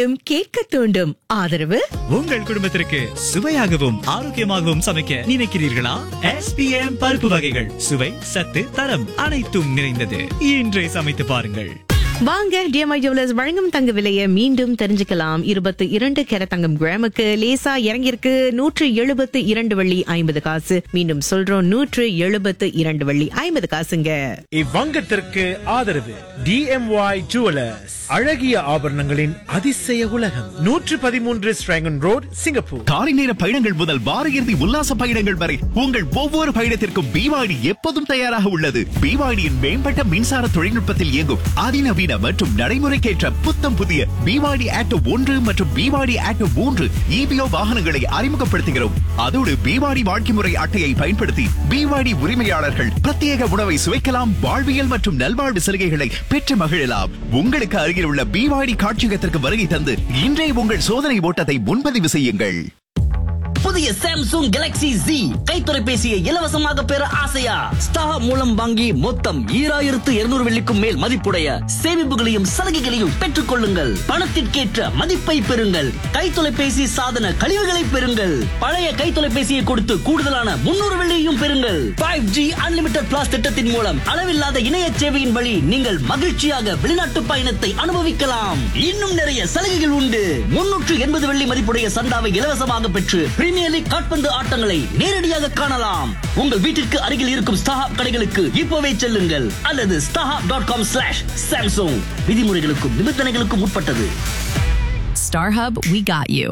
மீண்டும் கேட்க தூண்டும் ஆதரவு உங்கள் குடும்பத்திற்கு சுவையாகவும் ஆரோக்கியமாகவும் சமைக்க நினைக்கிறீர்களா எஸ்பிஎம் பருப்பு வகைகள் சுவை சத்து தரம் அனைத்தும் நிறைந்தது இன்றே சமைத்து பாருங்கள் வாங்க டிஎம்ஐ ஜுவல்லர்ஸ் வழங்கும் தங்க விலையை மீண்டும் தெரிஞ்சுக்கலாம் இருபத்தி இரண்டு கேர தங்கம் கிராமுக்கு லேசா இறங்கியிருக்கு நூற்று எழுபத்து இரண்டு வெள்ளி ஐம்பது காசு மீண்டும் சொல்றோம் நூற்று எழுபத்து இரண்டு வெள்ளி ஐம்பது காசுங்க இவ்வங்கத்திற்கு ஆதரவு டிஎம்ஒய் ஜுவலர்ஸ் அழகிய ஆபரணங்களின் அதிசய உலகம் நூற்று பதிமூன்று ஸ்ட்ராங்கன் ரோட் சிங்கப்பூர் காலை நேர பயணங்கள் முதல் வார இறுதி உல்லாச பயணங்கள் வரை உங்கள் ஒவ்வொரு பயணத்திற்கும் பிவாடி எப்போதும் தயாராக உள்ளது பிவாடியின் மேம்பட்ட மின்சார தொழில்நுட்பத்தில் இயங்கும் அதிநவீன மற்றும் நடைமுறைக்கேற்ற புத்தம் புதிய பிவாடி ஆட்டோ ஒன்று மற்றும் பிவாடி ஆட்டோ மூன்று இபிஓ வாகனங்களை அறிமுகப்படுத்துகிறோம் அதோடு பிவாடி வாழ்க்கை முறை அட்டையை பயன்படுத்தி பிவாடி உரிமையாளர்கள் பிரத்யேக உணவை சுவைக்கலாம் வாழ்வியல் மற்றும் நல்வாழ்வு சலுகைகளை பெற்று மகிழலாம் உங்களுக்கு அருகில் உள்ள பிவாடி காட்சியகத்திற்கு வருகை தந்து இன்றே உங்கள் சோதனை ஓட்டத்தை முன்பதிவு செய்யுங்கள் புதிய சாம்சங் கேலக்ஸி Z கை தொலைபேசியை இலவசமாக பெற ஆசையா ஸ்டார் மூலம் வாங்கி மொத்தம் ஈராயிரத்து இருநூறு வெள்ளிக்கும் மேல் மதிப்புடைய சேமிப்புகளையும் சலுகைகளையும் பெற்றுக் கொள்ளுங்கள் பணத்திற்கேற்ற மதிப்பை பெறுங்கள் கை தொலைபேசி சாதன கழிவுகளை பெறுங்கள் பழைய கை தொலைபேசியை கொடுத்து கூடுதலான முன்னூறு வெள்ளியையும் பெறுங்கள் ஃபைவ் ஜி அன்லிமிடெட் பிளாஸ் திட்டத்தின் மூலம் அளவில்லாத இணைய சேவையின் வழி நீங்கள் மகிழ்ச்சியாக வெளிநாட்டு பயணத்தை அனுபவிக்கலாம் இன்னும் நிறைய சலுகைகள் உண்டு முன்னூற்று எண்பது வெள்ளி மதிப்புடைய சந்தாவை இலவசமாக பெற்று பிரீமியர் லீக் காட்பந்து ஆட்டங்களை நேரடியாக காணலாம் உங்கள் வீட்டிற்கு அருகில் இருக்கும் ஸ்டாஹாப் கடைகளுக்கு இப்போவே செல்லுங்கள் அல்லது StarHub dot com slash Samsung விதிமுறைகளுக்கும் நிபந்தனைகளுக்கும் உட்பட்டது StarHub, we got you.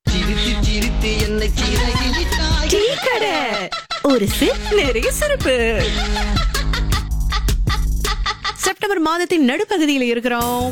Tea கடை ஒரு சிப் நிறைய சிறப்பு செப்டம்பர் மாதத்தின் நடுப்பகுதியில் இருக்கிறோம்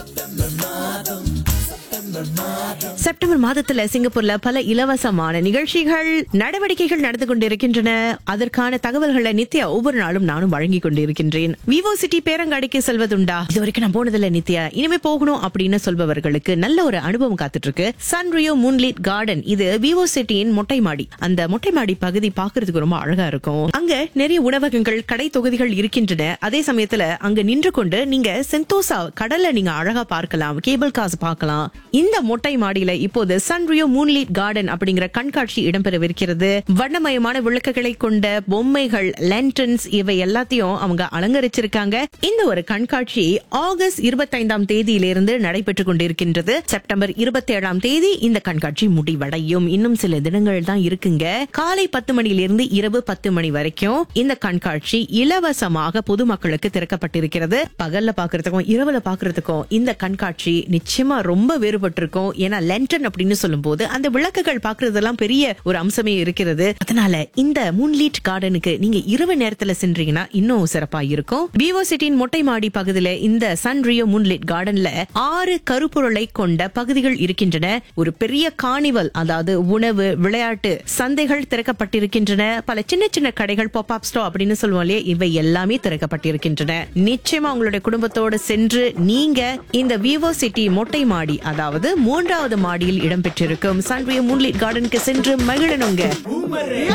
செப்டம்பர் மாதத்துல சிங்கப்பூர்ல பல இலவசமான நிகழ்ச்சிகள் நடவடிக்கைகள் நடந்து கொண்டிருக்கின்றன அதற்கான தகவல்களை நித்யா ஒவ்வொரு நாளும் நானும் வழங்கி கொண்டிருக்கின்றேன் விவோ சிட்டி பேரங்காடிக்கு செல்வதுண்டா இது வரைக்கும் நான் போனதில்ல நித்யா இனிமே போகணும் அப்படின்னு சொல்பவர்களுக்கு நல்ல ஒரு அனுபவம் காத்துட்டு இருக்கு சன்ரியோ மூன்லிட் கார்டன் இது விவோ சிட்டியின் மொட்டை மாடி அந்த மொட்டை மாடி பகுதி பாக்குறதுக்கு ரொம்ப அழகா இருக்கும் அங்க நிறைய உணவகங்கள் கடை தொகுதிகள் இருக்கின்றன அதே சமயத்துல அங்க நின்று கொண்டு நீங்க செந்தோசா கடலை நீங்க அழகா பார்க்கலாம் கேபிள் காசு பார்க்கலாம் இந்த மொட்டை மாடியில இப்போது சன்ரியோ மூன்லீட் கார்டன் அப்படிங்கிற கண்காட்சி இடம்பெறவிருக்கிறது வண்ணமயமான விளக்குகளை கொண்ட பொம்மைகள் லென்டன்ஸ் இவை எல்லாத்தையும் அவங்க அலங்கரிச்சிருக்காங்க இந்த ஒரு கண்காட்சி ஆகஸ்ட் இருபத்தைந்தாம் தேதியிலிருந்து நடைபெற்றுக் கொண்டிருக்கின்றது செப்டம்பர் இருபத்தி ஏழாம் தேதி இந்த கண்காட்சி முடிவடையும் இன்னும் சில தினங்கள் தான் இருக்குங்க காலை பத்து மணியிலிருந்து இரவு பத்து மணி வரைக்கும் இந்த கண்காட்சி இலவசமாக பொதுமக்களுக்கு திறக்கப்பட்டிருக்கிறது பகல்ல பாக்குறதுக்கும் இரவுல பாக்குறதுக்கும் இந்த கண்காட்சி நிச்சயமா ரொம்ப வேறுபட்டிருக்கும் ஏன்னா லென்டன் அப்படின்னு சொல்லும்போது அந்த விளக்குகள் பாக்குறதெல்லாம் பெரிய ஒரு அம்சமே இருக்கிறது அதனால இந்த மூன்லீட் கார்டனுக்கு நீங்க இரவு நேரத்துல சென்றீங்கன்னா இன்னும் சிறப்பா இருக்கும் விவோ சிட்டியின் மொட்டை மாடி பகுதியில இந்த சன் ரியோ மூன்லீட் கார்டன்ல ஆறு கருப்பொருளை கொண்ட பகுதிகள் இருக்கின்றன ஒரு பெரிய கார்னிவல் அதாவது உணவு விளையாட்டு சந்தைகள் திறக்கப்பட்டிருக்கின்றன பல சின்ன சின்ன கடைகள் பாப் அப் ஸ்டோ அப்படின்னு சொல்லுவோம் இல்லையா இவை எல்லாமே திறக்கப்பட்டிருக்கின்றன நிச்சயமா உங்களுடைய குடும்பத்தோடு சென்று நீங்க இந்த விவோ சிட்டி மொட்டை மாடி அதாவது மூன்றாவது மாடியில் இடம்பெற்றிருக்கும் சன்ரியோ மூன்லீட் கார்டனுக்கு சென்று மகிழணுங்க